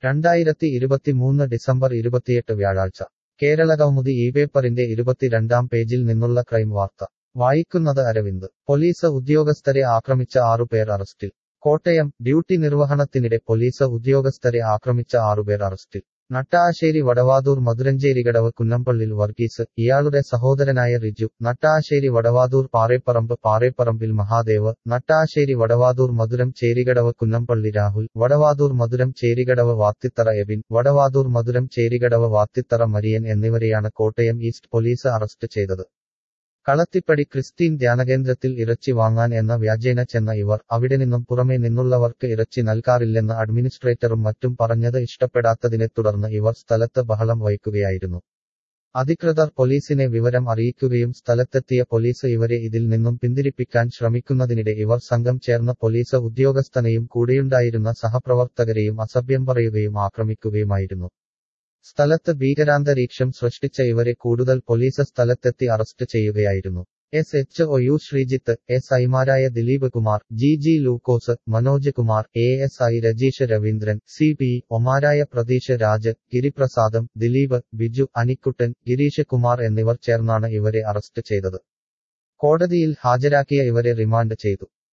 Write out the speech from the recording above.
രണ്ടായിരത്തി ഇരുപത്തിമൂന്ന് ഡിസംബർ ഇരുപത്തിയെട്ട് വ്യാഴാഴ്ച കേരളകൗമുദി ഈ പേപ്പറിന്റെ ഇരുപത്തിരണ്ടാം പേജിൽ നിന്നുള്ള ക്രൈം വാർത്ത വായിക്കുന്നത് അരവിന്ദ് പോലീസ് ഉദ്യോഗസ്ഥരെ ആക്രമിച്ച ആറുപേർ അറസ്റ്റിൽ കോട്ടയം ഡ്യൂട്ടി നിർവഹണത്തിനിടെ പോലീസ് ഉദ്യോഗസ്ഥരെ ആക്രമിച്ച ആറുപേർ അറസ്റ്റിൽ നട്ടാശ്ശേരി വടവാതൂർ മധുരഞ്ചേരികടവ് കുന്നംപള്ളിൽ വർഗീസ് ഇയാളുടെ സഹോദരനായ റിജു നട്ടാശ്ശേരി വടവാതൂർ പാറേപ്പറമ്പ് പാറേപ്പറമ്പിൽ മഹാദേവ് നട്ടാശ്ശേരി വടവാതൂർ മധുരം ചേരികടവ് കുന്നംപള്ളി രാഹുൽ വടവാതൂർ മധുരം ചേരികടവ് വാത്തിത്തറ എബിൻ വടവാതൂർ മധുരം ചേരികടവ് വാത്തിത്തറ മരിയൻ എന്നിവരെയാണ് കോട്ടയം ഈസ്റ്റ് പോലീസ് അറസ്റ്റ് ചെയ്തത് കളത്തിപ്പടി ക്രിസ്റ്റീൻ ധ്യാനകേന്ദ്രത്തിൽ ഇറച്ചി വാങ്ങാൻ എന്ന വ്യാജേന ചെന്ന ഇവർ അവിടെ നിന്നും പുറമേ നിന്നുള്ളവർക്ക് ഇറച്ചി നൽകാറില്ലെന്ന് അഡ്മിനിസ്ട്രേറ്ററും മറ്റും പറഞ്ഞത് ഇഷ്ടപ്പെടാത്തതിനെ തുടർന്ന് ഇവർ സ്ഥലത്ത് ബഹളം വയ്ക്കുകയായിരുന്നു അധികൃതർ പോലീസിനെ വിവരം അറിയിക്കുകയും സ്ഥലത്തെത്തിയ പോലീസ് ഇവരെ ഇതിൽ നിന്നും പിന്തിരിപ്പിക്കാൻ ശ്രമിക്കുന്നതിനിടെ ഇവർ സംഘം ചേർന്ന പോലീസ് ഉദ്യോഗസ്ഥനെയും കൂടെയുണ്ടായിരുന്ന സഹപ്രവർത്തകരെയും അസഭ്യം പറയുകയും ആക്രമിക്കുകയുമായിരുന്നു സ്ഥലത്ത് ഭീകരാന്തരീക്ഷം സൃഷ്ടിച്ച ഇവരെ കൂടുതൽ പോലീസ് സ്ഥലത്തെത്തി അറസ്റ്റ് ചെയ്യുകയായിരുന്നു S H O U Sreejith S ഐമാരായ Dileep Kumar G G Lukose Manoj Kumar A S I Rajeesh Raveendran C P ഒമാരായ പ്രതീഷ് രാജ് ഗിരിപ്രസാദം ദിലീപ് ബിജു അനിക്കുട്ടൻ ഗിരീഷ് കുമാർ എന്നിവർ ചേർന്നാണ് ഇവരെ അറസ്റ്റ് ചെയ്തത് കോടതിയിൽ ഹാജരാക്കിയ ഇവരെ റിമാൻഡ് ചെയ്തു